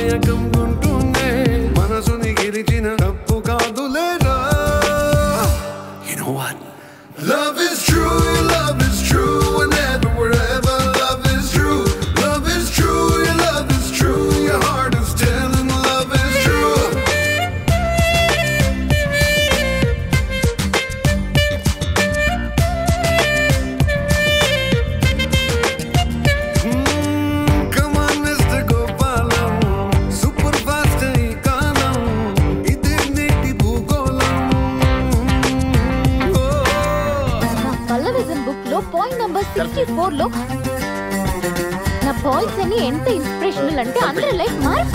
అమాయకం ఉంటూనే మనసుని గెలిచిన తప్పు కాదులేరా You know what? Love is true, your love is true, whenever, wherever, love is true. Love is true, your love is true, your heart is telling love is true. Mm, come on, Mr. Gopalam, super fast ఈ కాలం, ఇదే నేటి భూగోళం. Oh. పల్లవిజన్ book లో point number sixty four లో నా points అన్ని ఎంత ఇన్స్పిరేషనల్ అంటే అందరి లైఫ్ మార్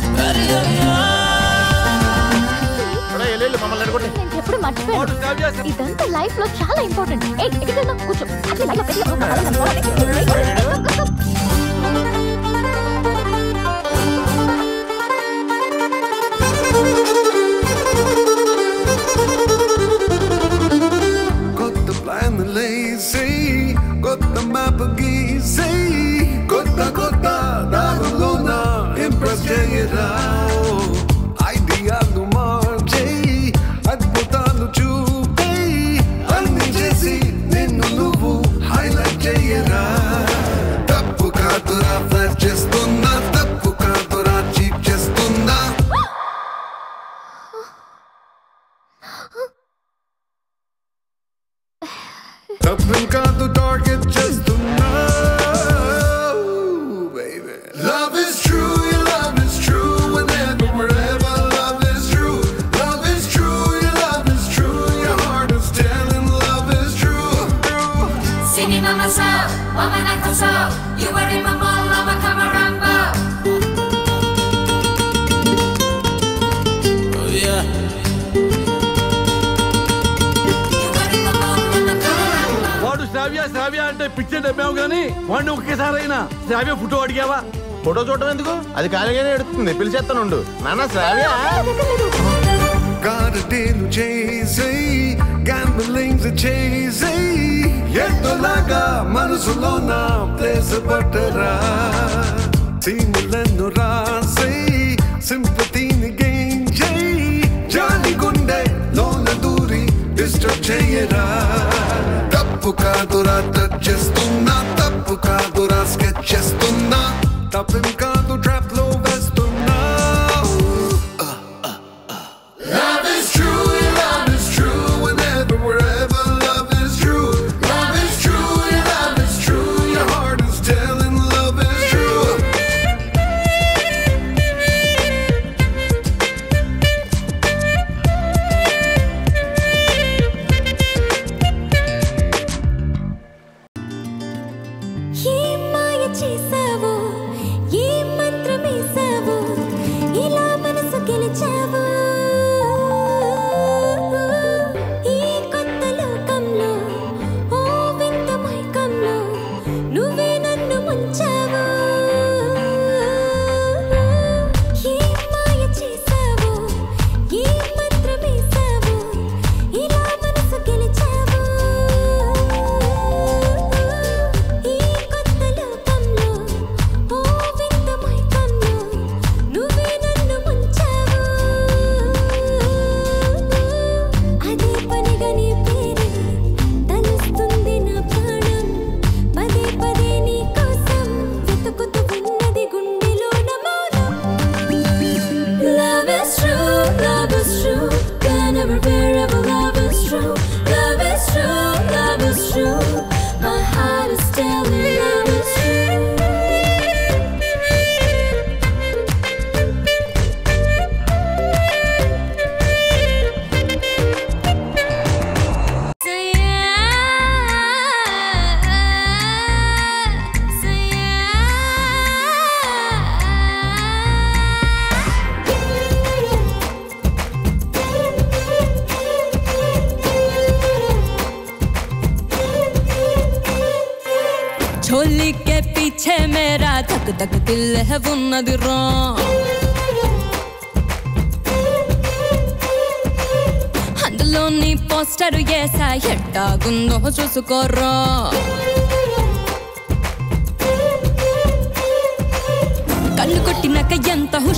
నేను ఎప్పుడు మర్చిపోయాను ఇదంతా లైఫ్ లో చాలా ఇంపార్టెంట్ ఏ ఎక్కడ కూర్చో అట్లా లైఫ్ పెట్టి కొత్త ప్లాన్ లేసి కొత్త మ్యాప్ గీసి కొత్త కొత్త దారులోన ఇంప్రెస్ చేయరా ఐడియాలు మార్చి అద్భుతాలు చూపి అన్ని చేసి నిన్ను నువ్వు హైలైట్ చేయరా తప్పు కాదురా ఫ్లాట్ చేస్తున్నా తప్పు కాదురా చీప్ చేస్తున్నా తప్పం కాదు టార్గెట్ చేస్తున్నా baby. Love is true, your love is true, whenever, wherever, love is true. Love is true, your love is true, your heart is telling love is true. Singing on myself, woman like myself. You were in my mall, I'm a camaramba. You were in my mall, I'm a camaramba. వాడు శ్రావ్య శ్రావ్య అంటే picture డబ్బావు కానీ వాడిని ఒకేసారైనా శ్రావ్య photo అడిగావా photo చూడటం ఎందుకు అది ఖాళీగానే ఎడుతుంది పిలిచేస్తానుండు నాన్న శ్రావ్య గారడీలు చేసి గ్యాంబ్లింగ్స్ చేసి ఎంతలాగా మనసులో నా ప్లేస్ పట్టరా సీములను రాసి సింపతిని గెయిన్ చేయి జాలి గుండె లోన దూరి డిస్టర్బ్ చేయరా తప్పు కాదురా టచ్ చేస్తున్నా తప్పు కాదురా స్కెచ్ చేస్తున్నా తప్పేం కాదు ట్రాప్ లో వేస్తున్నా Love is true, your love is true, whenever, wherever, love is true. Love is true, your love is true, your heart is telling love is true. ఏ మాయ చేసావో ఏ మంత్రమేసావో ఇలా మనసు గెలిచావో ఈ కొత్త లోకంలో ఓ వింత మైకంలో నువ్వే నన్ను ముంచావో ఏ మాయ చేసావో ఏ మంత్రమేసావో ఇలా మనసు గెలిచావో ఈ కొత్త లోకంలో ఓ వింత మైకంలో నువ్వే నన్ను ముంచావు అదే పనిగా నీ పేరే తలుస్తుంది నా ప్రాణం పదే పదే నీ కోసం వెతుకుతూ ఉన్నది గుండెలోన మౌనం Love is true, love is true, whenever, wherever, love is true. Love is true, love is true. My heart is telling love is true. Say yeah, say झोली के पीछे मेरा धक धक दिल है वो नजरों అందులో నీ పోస్టర్ వేసా ఎట్టాగుందో చూసుకోర్రా కళ్ళు కొట్టినాక ఎంత హుషారు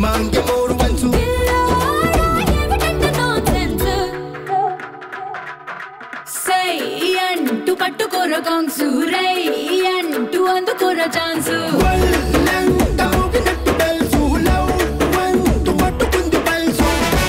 మాంగే మోరు వంచు సై అంటూ పట్టుకోర కాంగ్సు రై అంటూ అందుకోర ఛాన్సు వల్లంత ఊగినట్టు తెలుసు లవ్ వంతు పట్టుకుంది పల్సు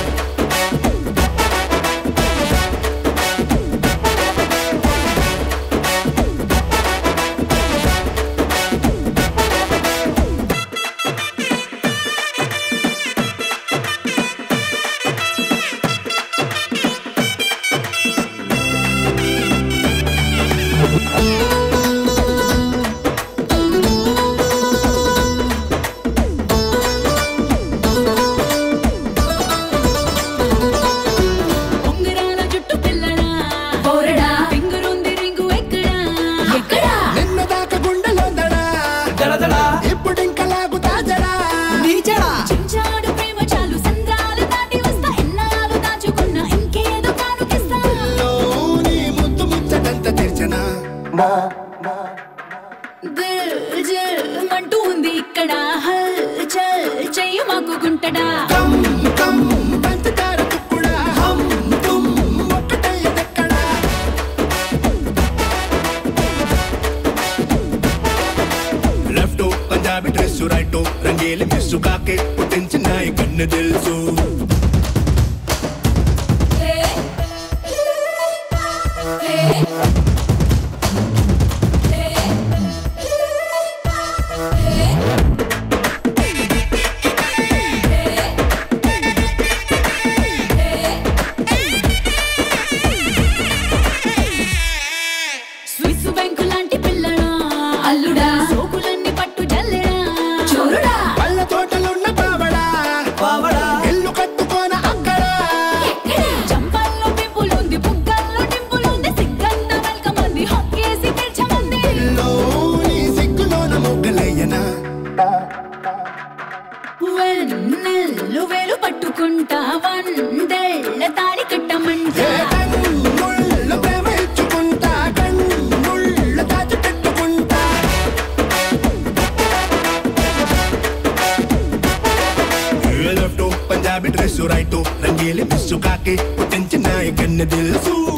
ఉంగరాల జుట్టు పిల్లడా పోరడా ఫింగరుంది రింగు ఎక్కడా ఎక్కడా నిన్న దాకా గుండెలో దడా ఇప్పుడు ఇంకా లాగుతా జడా చించాడు ప్రేమ చాలు సంద్రాలు దాటి వస్తా ఎన్నాళ్ళు దాచుకున్న ఇంకేదో కానుకిస్తా నీ ముద్దు ముచ్చటంత తెరిచనా దిల్ జిల్ మంటూ ఉంది ఇక్కడ హల్ చల్ చెయ్యి మాకు గుంటడా కమ్ కమ్ పంచదార తుక్కుడా హమ్ తుమ్ ఒక్కటయ్యదెక్కడా లెఫ్ట్ పంజాబీ డ్రెస్ రైట్ రంగేలి మిస్సు కాకే పుట్టించిన ఈ కన్ను తెలుసు స్విస్ బ్యాంకు లాంటి పిల్లడా అల్లుడా సోకులన్నీ పట్టు జల్లెడా చోరుడా పళ్ళ తోటలున్న పావడా పావడా ఇల్లు కట్టుకోన అక్కడ చంపల్లో పింపులుంది బుగ్గల్లో టింపులుంది సిగ్గంత వెల్కమ్ అంది హొక్కేసి తెచ్చమంది నీ సిగ్గులోన మొగ్గలయ్యనా వెన్నెల్లు వేలు పట్టుకుంటా వందెళ్ళ తాడి కట్టమంటా కన్నుళ్ళ ప్రేమ ఇచ్చుకుంటా కన్నుళ్ళ దాచి పెట్టుకుంటా లెఫ్ట్ పంజాబీ డ్రెస్ రైట్ రంగేలి మిస్సు కాకి పుట్టించిన ఈ కన్ను తెలుసు